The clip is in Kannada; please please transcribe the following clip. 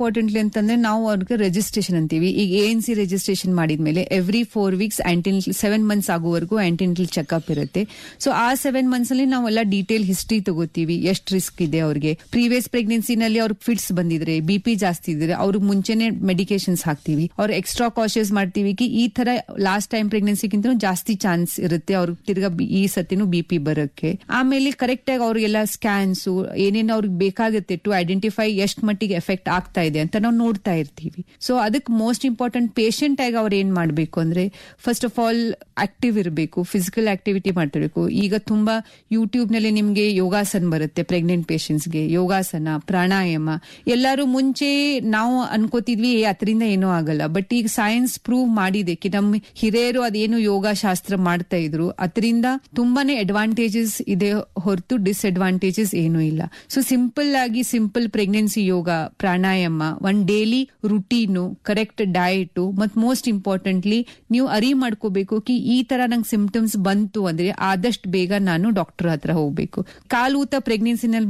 ಇಂಪಾರ್ಟೆಂಟ್ಲಿ ಅಂತಂದ್ರೆ ನಾವು ಅವ್ರಿಗೆ ರಿಜಿಸ್ಟ್ರೇಷನ್ ಅಂತೀವಿ ಈಗ ಎ ಎನ್ ಸಿ ರಿಜಿಸ್ಟ್ರೇಷನ್ ಮಾಡಿದ್ಮೇಲೆ every four weeks antenatal seven months ಆಗುವವರೆಗೂ ಆಂಟಿನಿಟಲ್ ಚೆಕ್ಅಪ್ ಇರುತ್ತೆ ಸೊ ಆ ಸೆವೆನ್ ಮಂತ್ಸ್ ಅಲ್ಲಿ ನಾವೆಲ್ಲ ಡೀಟೇಲ್ ಹಿಸ್ಟ್ರಿ ತಗೋತೀವಿ ಎಷ್ಟು ರಿಸ್ಕ್ ಇದೆ ಅವ್ರಿಗೆ ಪ್ರೀವಿಯಸ್ ಪ್ರೆಗ್ನೆನ್ಸಿನಲ್ಲಿ ಅವ್ರಿಗೆ ಫಿಟ್ಸ್ ಬಂದಿದ್ರೆ ಬಿ ಪಿ ಜಾಸ್ತಿ ಇದ್ರೆ ಅವ್ರಿಗೆ ಮುಂಚೆನೆ ಮೆಡಿಕೇಶನ್ಸ್ ಹಾಕ್ತಿವಿ ಅವ್ರು ಎಕ್ಸ್ಟ್ರಾ ಕಾಶಿಯಸ್ ಮಾಡ್ತೀವಿ ಕಿ ಈ ತರ ಲಾಸ್ಟ್ ಟೈಮ್ ಪ್ರೆಗ್ನೆನ್ಸಿಗಿಂತ ಜಾಸ್ತಿ ಚಾನ್ಸ್ ಇರುತ್ತೆ ಅವ್ರಿಗೆ ತಿರ್ಗಾ ಬಿ- ಈ ಸತಿನೂ ಬಿ ಪಿ ಬರೋಕ್ಕೆ ಆಮೇಲೆ ಕರೆಕ್ಟ್ ಆಗಿ ಅವ್ರಿಗೆಲ್ಲ ಸ್ಕ್ಯಾನ್ಸ್ ಏನೇನು ಅವ್ರಿಗೆ ಬೇಕಾಗುತ್ತೆ ಟು ಐಡೆಂಟಿಫೈ ಎಷ್ಟ್ ಮಟ್ಟಿಗೆ ಎಫೆಕ್ಟ್ ಆಗ್ತಾ ಇದೆ ಅಂತ ನಾವು ನೋಡ್ತಾ ಇರ್ತೀವಿ ಸೊ ಅದಕ್ಕೆ ಮೋಸ್ಟ್ ಇಂಪಾರ್ಟೆಂಟ್ ಪೇಷಂಟ್ ಆಗಿ ಅವ್ರು ಏನ್ ಮಾಡ್ಬೇಕು ಅಂದ್ರೆ ಫಸ್ಟ್ ಆಫ್ ಆಲ್ ಆಕ್ಟಿವ್ ಇರಬೇಕು ಫಿಸಿಕಲ್ ಆಕ್ಟಿವಿಟಿ ಮಾಡ್ತಿರ್ಬೇಕು ಈಗ ತುಂಬಾ ಯೂಟ್ಯೂಬ್ ನಲ್ಲಿ ನಿಮ್ಗೆ ಯೋಗಾಸನ ಬರುತ್ತೆ ಪ್ರೆಗ್ನೆಂಟ್ ಗೆ ಯೋಗಾಸನ ಪ್ರಾಣಾಯಾಮ ಎಲ್ಲರೂ ಮುಂಚೆ ನಾವು ಅನ್ಕೋತಿದ್ವಿ ಏ ಅದರಿಂದ ಏನೂ ಆಗಲ್ಲ ಬಟ್ ಈಗ ಸೈನ್ಸ್ ಪ್ರೂವ್ ಮಾಡಿದೆ ಕಿ ನಮ್ಮ ಹಿರಿಯರು ಅದೇನು ಯೋಗ ಶಾಸ್ತ್ರ ಮಾಡ್ತಾ ಇದ್ರು ಅದರಿಂದ ತುಂಬಾನೇ ಅಡ್ವಾಂಟೇಜಸ್ ಇದೆ ಹೊರತು ಡಿಸ್ಅಡ್ವಾಂಟೇಜಸ್ ಏನೂ ಇಲ್ಲ ಸೊ ಸಿಂಪಲ್ ಆಗಿ simple pregnancy yoga pranayama one daily routine correct diet ಮತ್ ಮೋಸ್ಟ್ ಇಂಪಾರ್ಟೆಂಟ್ಲಿ ನೀವು ಅರಿ ಮಾಡ್ಕೋಬೇಕು ಕಿ ಈ ತರ ನಂಗೆ ಸಿಂಪ್ಟಮ್ಸ್ ಬಂತು ಅಂದ್ರೆ ಆದಷ್ಟು ಬೇಗ ನಾನು ಡಾಕ್ಟರ್ ಹತ್ರ ಹೋಗ್ಬೇಕು ಕಾಲೂತ ಪ್ರೆಗ್ನೆನ್ಸಿನಲ್ಲಿ